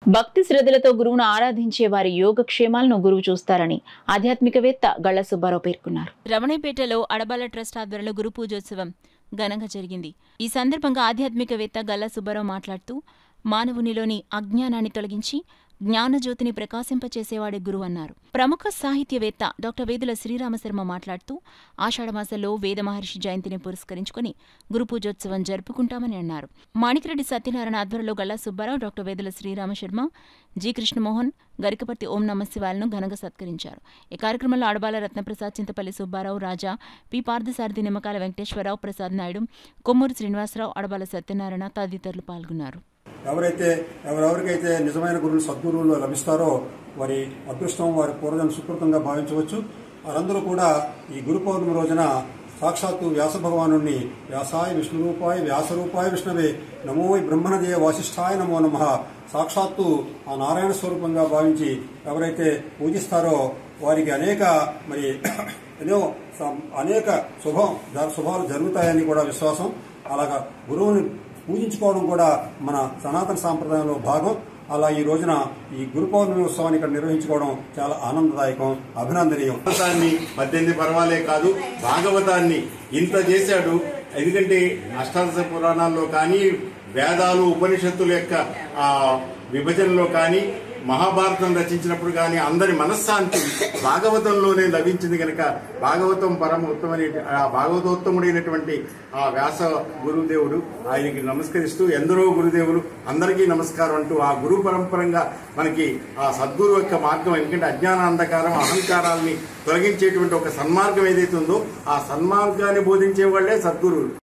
భక్తి శ్రద్ధలతో గురువును ఆరాధించే వారి యోగక్షేమాలను గురువు చూస్తారని ఆధ్యాత్మికవేత్త గళ్ల సుబ్బారావు పేర్కొన్నారు రమణపేటలో అడబాల ట్రస్ట్ ఆధ్వర్యంలో గురు పూజోత్సవం ఘనంగా జరిగింది ఈ సందర్భంగా ఆధ్యాత్మికవేత్త గల్లా సుబ్బారావు మాట్లాడుతూ మానవునిలోని అజ్ఞానాన్ని తొలగించి జ్ఞానజ్యోతిని ప్రకాశింపచేసేవాడే గురువు అన్నారు ప్రముఖ సాహిత్యవేత్త డాక్టర్ వేదుల శ్రీరామశర్మ మాట్లాడుతూ ఆషాఢమాసంలో వేద మహర్షి జయంతిని పురస్కరించుకుని గురు పూజోత్సవం జరుపుకుంటామని అన్నారు మాణికరెడ్డి సత్యనారాయణ ఆధ్వర్యంలో గల్లా సుబ్బారావు డాక్టర్ వేదుల శ్రీరామశర్మ జి కృష్ణమోహన్ గరికపర్తి ఓం నమశివాలను ఘనంగా సత్కరించారు ఈ కార్యక్రమంలో అడబాల రత్నప్రసాద్ చింతపల్లి సుబ్బారావు రాజా పి పార్థసారథి నిమ్మకాల వెంకటేశ్వరరావు ప్రసాద్ నాయుడు కొమ్మూరు శ్రీనివాసరావు అడబాల సత్యనారాయణ తదితరులు పాల్గొన్నారు ఎవరైతే ఎవరెవరికైతే నిజమైన గురువులు సద్గురువులు లభిస్తారో వారి అదృష్టం వారి పూర్వజన సుకృతంగా భావించవచ్చు వారందరూ కూడా ఈ గురు పౌర్ణమి రోజున సాక్షాత్తు వ్యాస భగవాను వ్యాసాయ విష్ణురూపాయ వ్యాసరూపాయ విష్ణవే నమో వై బ్రహ్మణదే వాసిష్ఠాయ నమో నమ సాక్షాత్తు ఆ నారాయణ స్వరూపంగా భావించి ఎవరైతే పూజిస్తారో వారికి అనేక మరి ఎన్నో సం- అనేక శుభం జ- శుభాలు జరుగుతాయని కూడా విశ్వాసం అలాగా గురువుని పూజించుకోవడం కూడా మన సనాతన సాంప్రదాయంలో భాగం అలా ఈ రోజున ఈ గురు పౌర్ణమి ఉత్సవాన్ని ఇక్కడ నిర్వహించుకోవడం చాలా ఆనందదాయకం అభినందనీయం భాగవతాన్ని పద్దెనిమిది పర్వాలే కాదు భాగవతాన్ని ఇంత చేశాడు ఎందుకంటే అష్టాదశ పురాణాల్లో కానీ వేదాలు ఉపనిషత్తుల యొక్క ఆ, విభజనలో కానీ మహాభారతం రచించినప్పుడు కానీ అందరి మనశ్శాంతి భాగవతంలోనే లభించింది కనుక భాగవతం పరమ ఉత్తమని ఆ భాగవతోత్తముడైనటువంటి ఆ వ్యాస గురుదేవుడు ఆయనకి నమస్కరిస్తూ ఎందరో గురుదేవులు అందరికీ నమస్కారం అంటూ ఆ గురు పరంపరంగా మనకి ఆ సద్గురు యొక్క మార్గం ఎందుకంటే అజ్ఞాన అంధకారం అహంకారాల్ని తొలగించేటువంటి ఒక సన్మార్గం ఏదైతే ఉందో ఆ సన్మార్గాన్ని బోధించే వాళ్ళే సద్గురువులు